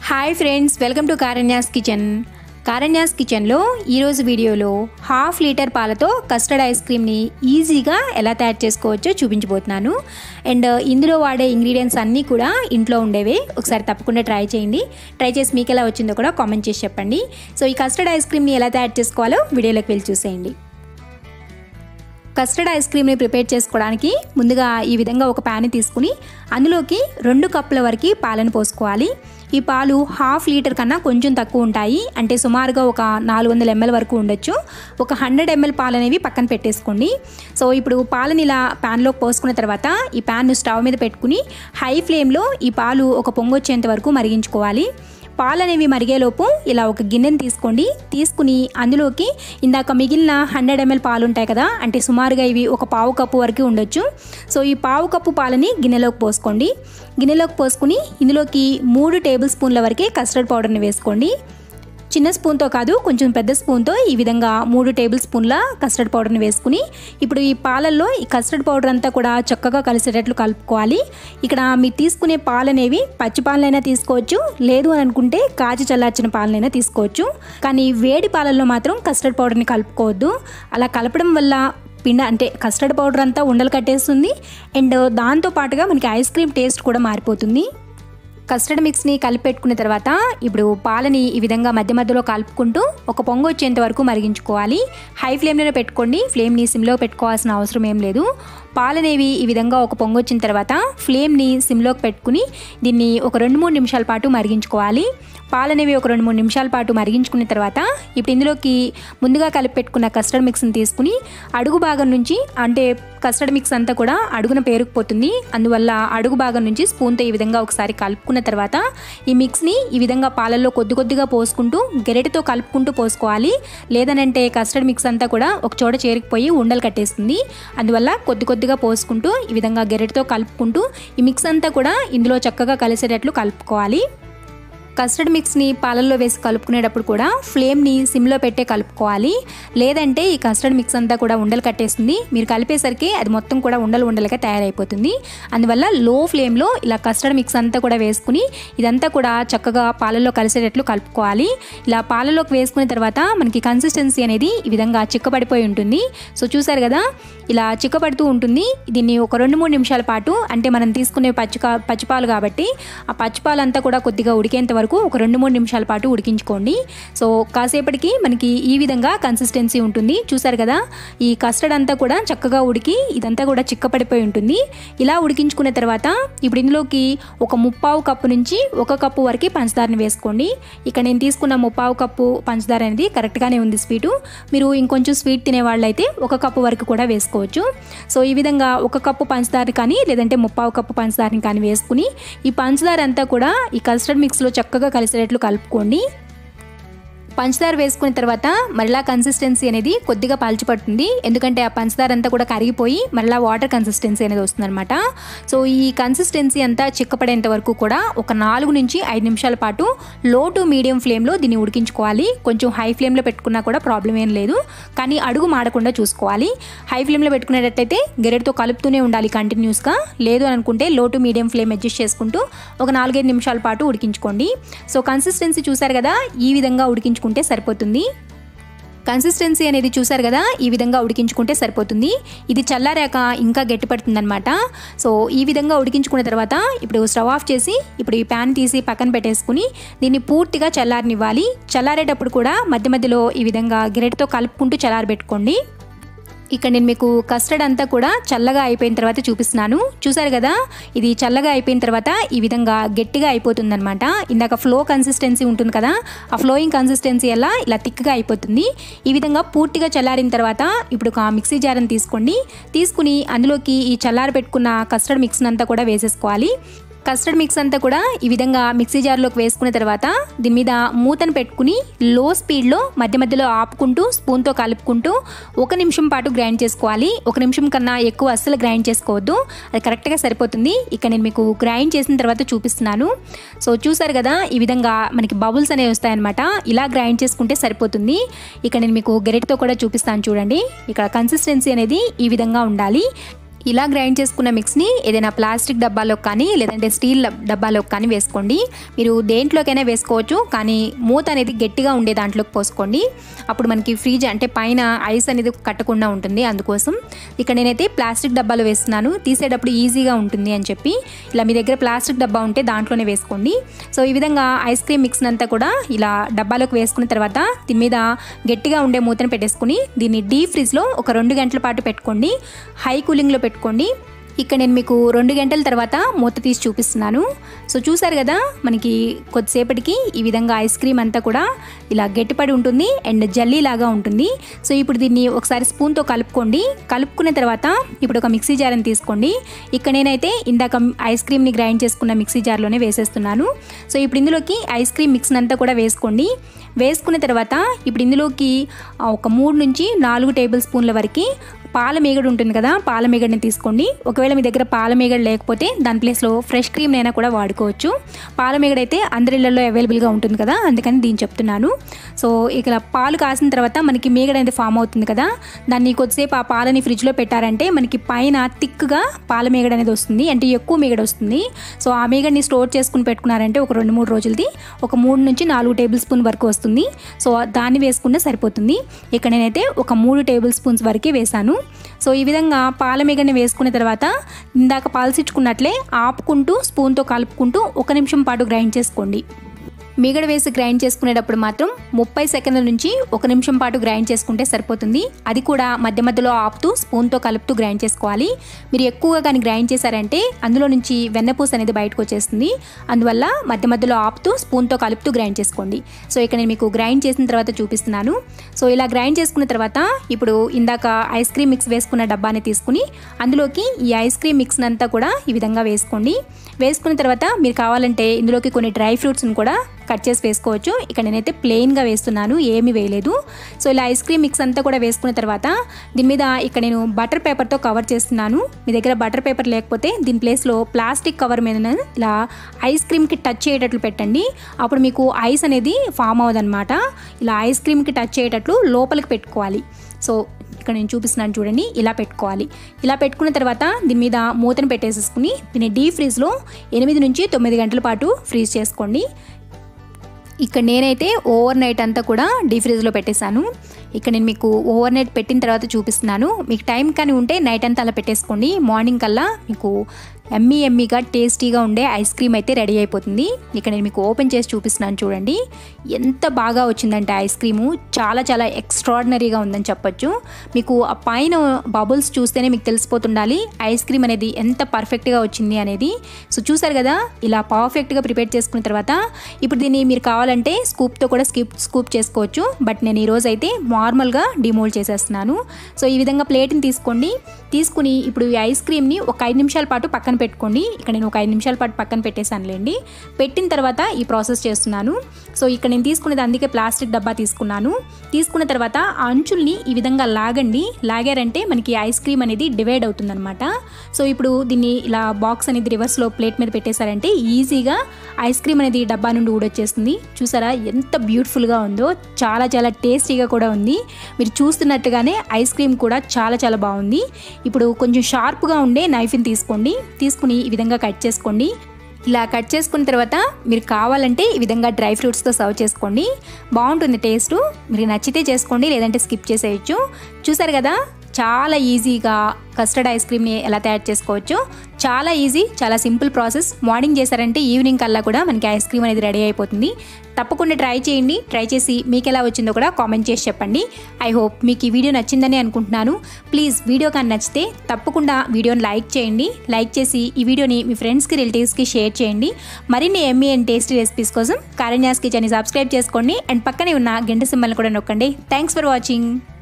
hi friends welcome to Karanya's kitchen Karanya's కిచెన్లో ఈరోజు వీడియోలో హాఫ్ లీటర్ పాలతో కస్టర్డ్ ఐస్ క్రీమ్ని ఈజీగా ఎలా తయారు చేసుకోవచ్చో చూపించబోతున్నాను అండ్ ఇందులో వాడే ఇంగ్రీడియంట్స్ అన్నీ కూడా ఇంట్లో ఉండేవే ఒకసారి తప్పకుండా ట్రై చేయండి ట్రై చేసి మీకు ఎలా వచ్చిందో కూడా కామెంట్ చేసి చెప్పండి సో ఈ కస్టర్డ్ ఐస్ క్రీమ్ని ఎలా తయారు చేసుకోవాలో వీడియోలోకి వెళ్ళి చూసేయండి కస్టర్డ్ ఐస్ క్రీమ్ని ప్రిపేర్ చేసుకోవడానికి ముందుగా ఈ విధంగా ఒక ప్యాన్ తీసుకుని అందులోకి రెండు కప్పుల వరకు పాలను పోసుకోవాలి ఈ పాలు హాఫ్ లీటర్ కన్నా కొంచెం తక్కువ ఉంటాయి అంటే సుమారుగా ఒక నాలుగు వందల ఎంఎల్ వరకు ఉండొచ్చు ఒక హండ్రెడ్ ఎంఎల్ పాలు అనేవి పక్కన పెట్టేసుకోండి సో ఇప్పుడు పాలని ఇలా ప్యాన్లోకి పోసుకున్న తర్వాత ఈ ప్యాన్ను స్టవ్ మీద పెట్టుకుని హై ఫ్లేమ్లో ఈ పాలు ఒక పొంగొచ్చేంత వరకు మరిగించుకోవాలి పాలు అనేవి మరిగేలోపు ఇలా ఒక గిన్నెని తీసుకోండి తీసుకుని అందులోకి ఇందాక మిగిలిన హండ్రెడ్ ఎంఎల్ పాలు ఉంటాయి కదా అంటే సుమారుగా ఇవి ఒక పావు కప్పు వరకు ఉండొచ్చు సో ఈ పావు కప్పు పాలని గిన్నెలోకి పోసుకోండి గిన్నెలోకి పోసుకుని ఇందులోకి మూడు టేబుల్ స్పూన్ల వరకే కస్టర్డ్ పౌడర్ని వేసుకోండి చిన్న స్పూన్తో కాదు కొంచెం పెద్ద స్పూన్తో ఈ విధంగా మూడు టేబుల్ స్పూన్ల కస్టర్డ్ పౌడర్ని వేసుకుని ఇప్పుడు ఈ పాలల్లో ఈ కస్టర్డ్ పౌడర్ అంతా కూడా చక్కగా కలిసేటట్లు కలుపుకోవాలి ఇక్కడ మీరు తీసుకునే పాలు అనేవి పచ్చి పాలనైనా తీసుకోవచ్చు లేదు అని అనుకుంటే కాచి చల్లార్చిన పాలనైనా తీసుకోవచ్చు కానీ వేడి పాలల్లో మాత్రం కస్టర్డ్ పౌడర్ని కలుపుకోవద్దు అలా కలపడం వల్ల పిండ అంటే కస్టర్డ్ పౌడర్ అంతా ఉండలు కట్టేస్తుంది అండ్ దాంతో పాటుగా మనకి ఐస్ క్రీమ్ టేస్ట్ కూడా మారిపోతుంది కస్టర్డ్ మిక్స్ని కలిపి పెట్టుకున్న తర్వాత ఇప్పుడు పాలని ఈ విధంగా మధ్య మధ్యలో కలుపుకుంటూ ఒక పొంగు వచ్చేంత వరకు మరిగించుకోవాలి హై ఫ్లేమ్లోనే పెట్టుకోండి ఫ్లేమ్ని సిమ్లో పెట్టుకోవాల్సిన అవసరం ఏం లేదు పాలనేవి ఈ విధంగా ఒక పొంగు వచ్చిన తర్వాత ఫ్లేమ్ని సిమ్లోకి పెట్టుకుని దీన్ని ఒక రెండు మూడు నిమిషాల పాటు మరిగించుకోవాలి పాలనేవి ఒక రెండు మూడు నిమిషాల పాటు మరిగించుకున్న తర్వాత ఇప్పుడు ఇందులోకి ముందుగా కలిపి పెట్టుకున్న కస్టర్డ్ మిక్స్ని తీసుకుని అడుగు భాగం నుంచి అంటే కస్టర్డ్ మిక్స్ అంతా కూడా అడుగున పేరుకుపోతుంది అందువల్ల అడుగు భాగం నుంచి స్పూన్తో ఈ విధంగా ఒకసారి కలుపుకున్న తర్వాత ఈ మిక్స్ని ఈ విధంగా పాలల్లో కొద్ది కొద్దిగా పోసుకుంటూ గెరెటితో కలుపుకుంటూ పోసుకోవాలి లేదనంటే కస్టర్డ్ మిక్స్ అంతా కూడా ఒక చోట చేరుకుపోయి ఉండలు కట్టేస్తుంది అందువల్ల కొద్ది కొద్దిగా పోసుకుంటూ ఈ విధంగా గెరెటితో కలుపుకుంటూ ఈ మిక్స్ అంతా కూడా ఇందులో చక్కగా కలిసేటట్లు కలుపుకోవాలి కస్టర్డ్ మిక్స్ని పాలల్లో వేసి కలుపుకునేటప్పుడు కూడా ఫ్లేమ్ని సిమ్లో పెట్టే కలుపుకోవాలి లేదంటే ఈ కస్టర్డ్ మిక్స్ అంతా కూడా ఉండలు కట్టేస్తుంది మీరు కలిపేసరికి అది మొత్తం కూడా ఉండలు ఉండలుగా తయారైపోతుంది అందువల్ల లో ఫ్లేమ్లో ఇలా కస్టర్డ్ మిక్స్ అంతా కూడా వేసుకుని ఇదంతా కూడా చక్కగా పాలల్లో కలిసేటట్లు కలుపుకోవాలి ఇలా పాలలోకి వేసుకున్న తర్వాత మనకి కన్సిస్టెన్సీ అనేది ఈ విధంగా చిక్కబడిపోయి ఉంటుంది సో చూసారు కదా ఇలా చిక్కబడుతూ ఉంటుంది దీన్ని ఒక రెండు మూడు నిమిషాల పాటు అంటే మనం తీసుకునే పచ్చికా పచ్చిపాలు కాబట్టి ఆ పచ్చిపాలంతా కూడా కొద్దిగా ఉడికేంత వరకు ఒక రెండు మూడు నిమిషాల పాటు ఉడికించుకోండి సో కాసేపటికి మనకి ఈ విధంగా కన్సిస్టెన్సీ ఉంటుంది చూసారు కదా ఈ కస్టర్డ్ అంతా కూడా చక్కగా ఉడికి ఇదంతా కూడా చిక్కపడిపోయి ఉంటుంది ఇలా ఉడికించుకున్న తర్వాత ఇప్పుడు ఇందులోకి ఒక ముప్పావు కప్పు నుంచి ఒక కప్పు వరకు పంచదారని వేసుకోండి ఇక్కడ నేను తీసుకున్న ముప్పావు కప్పు పంచదార అనేది కరెక్ట్గానే ఉంది స్వీటు మీరు ఇంకొంచెం స్వీట్ తినే వాళ్ళైతే ఒక కప్పు వరకు కూడా వేసుకోవచ్చు సో ఈ విధంగా ఒక కప్పు పంచదార కానీ లేదంటే ముప్పావు కప్పు పంచదారని కానీ వేసుకుని ఈ పంచదార అంతా కూడా ఈ కస్టర్డ్ మిక్స్లో చక్కగా కలిసేటట్లు కలుపుకోండి పంచదార వేసుకున్న తర్వాత మరలా కన్సిస్టెన్సీ అనేది కొద్దిగా పలుచపడుతుంది ఎందుకంటే ఆ పంచదార అంతా కూడా కరిగిపోయి మరలా వాటర్ కన్సిస్టెన్సీ అనేది వస్తుందన్నమాట సో ఈ కన్సిస్టెన్సీ అంతా చిక్కపడేంత వరకు కూడా ఒక నాలుగు నుంచి ఐదు నిమిషాల పాటు లో టు మీడియం ఫ్లేమ్లో దీన్ని ఉడికించుకోవాలి కొంచెం హై ఫ్లేమ్లో పెట్టుకున్నా కూడా ప్రాబ్లం ఏం లేదు కానీ అడుగు మాడకుండా చూసుకోవాలి హై ఫ్లేమ్లో పెట్టుకునేటట్టయితే గెరెట్తో కలుపుతూనే ఉండాలి కంటిన్యూస్గా లేదు అని అనుకుంటే లో టు మీడియం ఫ్లేమ్ అడ్జస్ట్ చేసుకుంటూ ఒక నాలుగైదు నిమిషాల పాటు ఉడికించుకోండి సో కన్సిస్టెన్సీ చూసారు కదా ఈ విధంగా ఉడికించుకుంటే సరిపోతుంది కన్సిస్టెన్సీ అనేది చూసారు కదా ఈ విధంగా ఉడికించుకుంటే సరిపోతుంది ఇది చల్లారాక ఇంకా గట్టిపడుతుంది అనమాట సో ఈ విధంగా ఉడికించుకున్న తర్వాత ఇప్పుడు స్టవ్ ఆఫ్ చేసి ఇప్పుడు ఈ ప్యాన్ తీసి పక్కన పెట్టేసుకుని దీన్ని పూర్తిగా చల్లారనివ్వాలి చల్లారేటప్పుడు కూడా మధ్య మధ్యలో ఈ విధంగా గిరెట్తో కలుపుకుంటూ చల్లారబెట్టుకోండి ఇక్కడ నేను మీకు కస్టర్డ్ అంతా కూడా చల్లగా అయిపోయిన తర్వాత చూపిస్తున్నాను చూసారు కదా ఇది చల్లగా అయిపోయిన తర్వాత ఈ విధంగా గట్టిగా అయిపోతుందన్నమాట ఇందాక ఫ్లో కన్సిస్టెన్సీ ఉంటుంది కదా ఆ ఫ్లోయింగ్ కన్సిస్టెన్సీ ఎలా ఇలా థిక్గా అయిపోతుంది ఈ విధంగా పూర్తిగా చల్లారిన తర్వాత ఇప్పుడు ఒక మిక్సీ జార్ని తీసుకోండి తీసుకుని అందులోకి ఈ చల్లారి పెట్టుకున్న కస్టర్డ్ మిక్స్ని అంతా కూడా వేసేసుకోవాలి కస్టర్డ్ మిక్స్ అంతా కూడా ఈ విధంగా మిక్సీ జార్లోకి వేసుకున్న తర్వాత దీని మీద మూతను పెట్టుకుని లో స్పీడ్లో మధ్య మధ్యలో ఆపుకుంటూ స్పూన్తో కలుపుకుంటూ ఒక నిమిషం పాటు గ్రైండ్ చేసుకోవాలి ఒక నిమిషం కన్నా ఎక్కువ అస్సలు గ్రైండ్ చేసుకోవద్దు అది కరెక్ట్గా సరిపోతుంది ఇక్కడ నేను మీకు గ్రైండ్ చేసిన తర్వాత చూపిస్తున్నాను సో చూసారు కదా ఈ విధంగా మనకి బబుల్స్ అనేవి వస్తాయన్నమాట ఇలా గ్రైండ్ చేసుకుంటే సరిపోతుంది ఇక్కడ నేను మీకు గెరెట్తో కూడా చూపిస్తాను చూడండి ఇక్కడ కన్సిస్టెన్సీ అనేది ఈ విధంగా ఉండాలి ఇలా గ్రైండ్ చేసుకున్న మిక్స్ని ఏదైనా ప్లాస్టిక్ డబ్బాలో కానీ లేదంటే స్టీల్ డబ్బాలో కానీ వేసుకోండి మీరు దేంట్లోకైనా వేసుకోవచ్చు కానీ మూత అనేది గట్టిగా ఉండే దాంట్లోకి పోసుకోండి అప్పుడు మనకి ఫ్రిడ్జ్ అంటే పైన ఐస్ అనేది కట్టకుండా ఉంటుంది అందుకోసం ఇక్కడ నేనైతే ప్లాస్టిక్ డబ్బాలో వేస్తున్నాను తీసేటప్పుడు ఈజీగా ఉంటుంది అని చెప్పి ఇలా మీ దగ్గర ప్లాస్టిక్ డబ్బా ఉంటే దాంట్లోనే వేసుకోండి సో ఈ విధంగా ఐస్ క్రీమ్ మిక్స్ అంతా కూడా ఇలా డబ్బాలోకి వేసుకున్న తర్వాత దీని మీద గట్టిగా ఉండే మూతను పెట్టేసుకుని దీన్ని డీప్ ఫ్రిడ్జ్లో ఒక రెండు గంటల పాటు పెట్టుకోండి హై కూలింగ్లో పెట్టుకోండి ఇక్కడ నేను మీకు రెండు గంటల తర్వాత మూత తీసి చూపిస్తున్నాను సో చూసారు కదా మనకి కొద్దిసేపటికి ఈ విధంగా ఐస్ క్రీమ్ అంతా కూడా ఇలా గట్టిపడి ఉంటుంది అండ్ జల్లీ లాగా ఉంటుంది సో ఇప్పుడు దీన్ని ఒకసారి స్పూన్తో కలుపుకోండి కలుపుకున్న తర్వాత ఇప్పుడు ఒక మిక్సీ జార్ని తీసుకోండి ఇక్కడ నేనైతే ఇందాక ఐస్ క్రీమ్ని గ్రైండ్ చేసుకున్న మిక్సీ జార్లోనే వేసేస్తున్నాను సో ఇప్పుడు ఇందులోకి ఐస్ క్రీమ్ మిక్స్ని అంతా కూడా వేసుకోండి వేసుకున్న తర్వాత ఇప్పుడు ఇందులోకి ఒక మూడు నుంచి నాలుగు టేబుల్ స్పూన్ల వరకు పాల మీగడ ఉంటుంది కదా పాల మీగడని తీసుకోండి ఒకవేళ మీ దగ్గర పాల మీగడ లేకపోతే దాని ప్లేస్లో ఫ్రెష్ క్రీమ్ అయినా కూడా వాడుకోవచ్చు పాల మీగడ అయితే అందరిళ్ళల్లో అవైలబుల్గా ఉంటుంది కదా అందుకని దీన్ని చెప్తున్నాను సో ఇక పాలు కాసిన తర్వాత మనకి మీగడ అనేది ఫామ్ అవుతుంది కదా దాన్ని కొద్దిసేపు ఆ పాలని ఫ్రిడ్జ్లో పెట్టారంటే మనకి పైన థిక్గా పాల మీగడ అనేది వస్తుంది అంటే ఎక్కువ మీగడ వస్తుంది సో ఆ మీగడని స్టోర్ చేసుకుని పెట్టుకున్నారంటే ఒక రెండు మూడు రోజులది ఒక మూడు నుంచి నాలుగు టేబుల్ స్పూన్ వరకు వస్తుంది సో దాన్ని వేసుకుంటే సరిపోతుంది ఇక్కడ నేనైతే ఒక మూడు టేబుల్ స్పూన్స్ వరకే వేశాను సో ఈ విధంగా పాల మీగడని వేసుకున్న తర్వాత ఇందాక పాల్సిచ్చుకున్నట్లే ఆపుకుంటూ స్పూన్తో కలుపుకుంటూ ఒక నిమిషం పాటు గ్రైండ్ చేసుకోండి మీగడ వేసి గ్రైండ్ చేసుకునేటప్పుడు మాత్రం ముప్పై సెకండ్ల నుంచి ఒక నిమిషం పాటు గ్రైండ్ చేసుకుంటే సరిపోతుంది అది కూడా మధ్య మధ్యలో ఆపుతూ స్పూన్తో కలుపుతూ గ్రైండ్ చేసుకోవాలి మీరు ఎక్కువగా కానీ గ్రైండ్ చేశారంటే అందులో నుంచి వెన్నపూస అనేది బయటకు వచ్చేస్తుంది అందువల్ల మధ్య మధ్యలో ఆపుతూ స్పూన్తో కలుపుతూ గ్రైండ్ చేసుకోండి సో ఇక్కడ నేను మీకు గ్రైండ్ చేసిన తర్వాత చూపిస్తున్నాను సో ఇలా గ్రైండ్ చేసుకున్న తర్వాత ఇప్పుడు ఇందాక ఐస్ క్రీమ్ మిక్స్ వేసుకున్న డబ్బాని తీసుకుని అందులోకి ఈ ఐస్ క్రీమ్ మిక్స్ అంతా కూడా ఈ విధంగా వేసుకోండి వేసుకున్న తర్వాత మీరు కావాలంటే ఇందులోకి కొన్ని డ్రై ఫ్రూట్స్ని కూడా కట్ చేసి వేసుకోవచ్చు ఇక్కడ నేనైతే ప్లెయిన్గా వేస్తున్నాను ఏమీ వేయలేదు సో ఇలా ఐస్ క్రీమ్ మిక్స్ అంతా కూడా వేసుకున్న తర్వాత దీని మీద ఇక్కడ నేను బటర్ పేపర్తో కవర్ చేస్తున్నాను మీ దగ్గర బటర్ పేపర్ లేకపోతే దీని ప్లేస్లో ప్లాస్టిక్ కవర్ మీద ఇలా ఐస్ క్రీమ్కి టచ్ అయ్యేటట్లు పెట్టండి అప్పుడు మీకు ఐస్ అనేది ఫామ్ అవ్వదన్నమాట ఇలా ఐస్ క్రీమ్కి టచ్ అయ్యేటట్లు లోపలికి పెట్టుకోవాలి సో ఇక్కడ నేను చూపిస్తున్నాను చూడండి ఇలా పెట్టుకోవాలి ఇలా పెట్టుకున్న తర్వాత దీని మీద మూతను పెట్టేసేసుకుని దీన్ని డీప్ ఫ్రీజ్లో ఎనిమిది నుంచి తొమ్మిది గంటల పాటు ఫ్రీజ్ చేసుకోండి ఇక్కడ నేనైతే ఓవర్ నైట్ అంతా కూడా డీ ఫ్రిడ్జ్లో పెట్టేశాను ఇక్కడ నేను మీకు ఓవర్ నైట్ పెట్టిన తర్వాత చూపిస్తున్నాను మీకు టైం కానీ ఉంటే నైట్ అంతా అలా పెట్టేసుకోండి మార్నింగ్ కల్లా మీకు ఎమ్మీ ఎమ్మీగా టేస్టీగా ఉండే ఐస్ క్రీమ్ అయితే రెడీ అయిపోతుంది ఇక్కడ నేను మీకు ఓపెన్ చేసి చూపిస్తున్నాను చూడండి ఎంత బాగా వచ్చిందంటే ఐస్ క్రీము చాలా చాలా ఎక్స్ట్రాడినరీగా ఉందని చెప్పొచ్చు మీకు ఆ పైన బబుల్స్ చూస్తేనే మీకు తెలిసిపోతుండాలి ఐస్ క్రీమ్ అనేది ఎంత పర్ఫెక్ట్గా వచ్చింది అనేది సో చూసారు కదా ఇలా పర్ఫెక్ట్గా ప్రిపేర్ చేసుకున్న తర్వాత ఇప్పుడు దీన్ని మీరు కావాలంటే స్కూప్తో కూడా స్కూప్ స్కూప్ చేసుకోవచ్చు బట్ నేను ఈరోజు అయితే నార్మల్గా డిమోల్డ్ చేసేస్తున్నాను సో ఈ విధంగా ప్లేట్ని తీసుకోండి తీసుకుని ఇప్పుడు ఈ ఐస్ క్రీమ్ని ఒక ఐదు నిమిషాల పాటు పక్కన పెట్టుకోండి ఇక్కడ నేను ఒక ఐదు నిమిషాల పాటు పక్కన పెట్టేశానులేండి పెట్టిన తర్వాత ఈ ప్రాసెస్ చేస్తున్నాను సో ఇక్కడ నేను తీసుకునేది అందుకే ప్లాస్టిక్ డబ్బా తీసుకున్నాను తీసుకున్న తర్వాత ఆ అంచుల్ని ఈ విధంగా లాగండి లాగారంటే మనకి ఐస్ క్రీమ్ అనేది డివైడ్ అవుతుందన్నమాట సో ఇప్పుడు దీన్ని ఇలా బాక్స్ అనేది రివర్స్లో ప్లేట్ మీద పెట్టేశారంటే ఈజీగా ఐస్ క్రీమ్ అనేది డబ్బా నుండి ఊడొచ్చేస్తుంది చూసారా ఎంత బ్యూటిఫుల్గా ఉందో చాలా చాలా టేస్టీగా కూడా ఉంది మీరు చూస్తున్నట్టుగానే ఐస్ క్రీమ్ కూడా చాలా చాలా బాగుంది ఇప్పుడు కొంచెం షార్ప్గా ఉండే నైఫ్ని తీసుకోండి తీసుకుని ఈ విధంగా కట్ చేసుకోండి ఇలా కట్ చేసుకున్న తర్వాత మీరు కావాలంటే ఈ విధంగా డ్రై ఫ్రూట్స్తో సర్వ్ చేసుకోండి బాగుంటుంది టేస్ట్ మీరు నచ్చితే చేసుకోండి లేదంటే స్కిప్ చేసేయచ్చు చూసారు కదా చాలా ఈజీగా కస్టర్డ్ ఐస్ క్రీమ్ని ఎలా తయారు చేసుకోవచ్చు చాలా ఈజీ చాలా సింపుల్ ప్రాసెస్ మార్నింగ్ చేశారంటే ఈవినింగ్ కల్లా కూడా మనకి ఐస్ క్రీమ్ అనేది రెడీ అయిపోతుంది తప్పకుండా ట్రై చేయండి ట్రై చేసి మీకు ఎలా వచ్చిందో కూడా కామెంట్ చేసి చెప్పండి ఐ హోప్ మీకు ఈ వీడియో నచ్చిందని అనుకుంటున్నాను ప్లీజ్ వీడియో కానీ నచ్చితే తప్పకుండా వీడియోని లైక్ చేయండి లైక్ చేసి ఈ వీడియోని మీ ఫ్రెండ్స్కి రిలేటివ్స్కి షేర్ చేయండి మరిన్ని ఎమ్మీ అండ్ టేస్టీ రెసిపీస్ కోసం కారణ్యాస్ కిచెన్ని సబ్స్క్రైబ్ చేసుకోండి అండ్ పక్కనే ఉన్న గంట సింబల్ని కూడా నొక్కండి థ్యాంక్స్ ఫర్ వాచింగ్